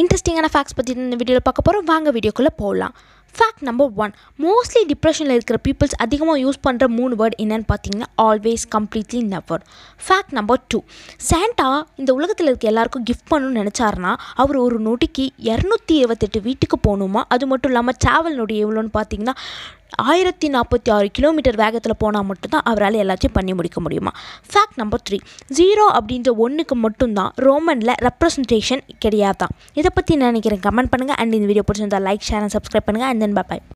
இன்ட்ரெஸ்டிங்கான ஃபேக்ட்ஸ் பற்றி இந்த வீடியோவில் பார்க்க போகிறோம் வாங்க வீடியோக்குள்ளே போகலாம் ஃபேக்ட் நம்பர் ஒன் மோஸ்ட்லி டிப்ரெஷனில் இருக்கிற பீப்புள்ஸ் அதிகமாக யூஸ் பண்ணுற மூணு வேர்ட் என்னன்னு பார்த்தீங்கன்னா always completely never fact number two Santa இந்த உலகத்தில் இருக்க எல்லாருக்கும் கிஃப்ட் பண்ணணும்னு நினச்சாருன்னா அவர் ஒரு நொடிக்கு இரநூத்தி இருபத்தெட்டு வீட்டுக்கு போகணுமா அது மட்டும் இல்லாமல் ட்ராவல் நொடி எவ்வளோன்னு பார்த்தீங்கன்னா ஆயிரத்தி நாற்பத்தி ஆறு கிலோமீட்டர் வேகத்தில் போனால் மட்டும்தான் அவரால் எல்லாத்தையும் பண்ணி முடிக்க முடியுமா ஃபேக்ட் நம்பர் த்ரீ ஜீரோ அப்படின்ற ஒன்றுக்கு மட்டும்தான் ரோமனில் ரெப்ரசன்டேஷன் கிடையாதான் இதை பற்றி நினைக்கிறேன் கமெண்ட் பண்ணுங்கள் அண்ட் இந்த வீடியோ பிடிச்சிருந்தா லைக் ஷேர் அண்ட் சப்ஸ்கிரைப் பண்ணுங்கள் அண்ட் தென் பாய்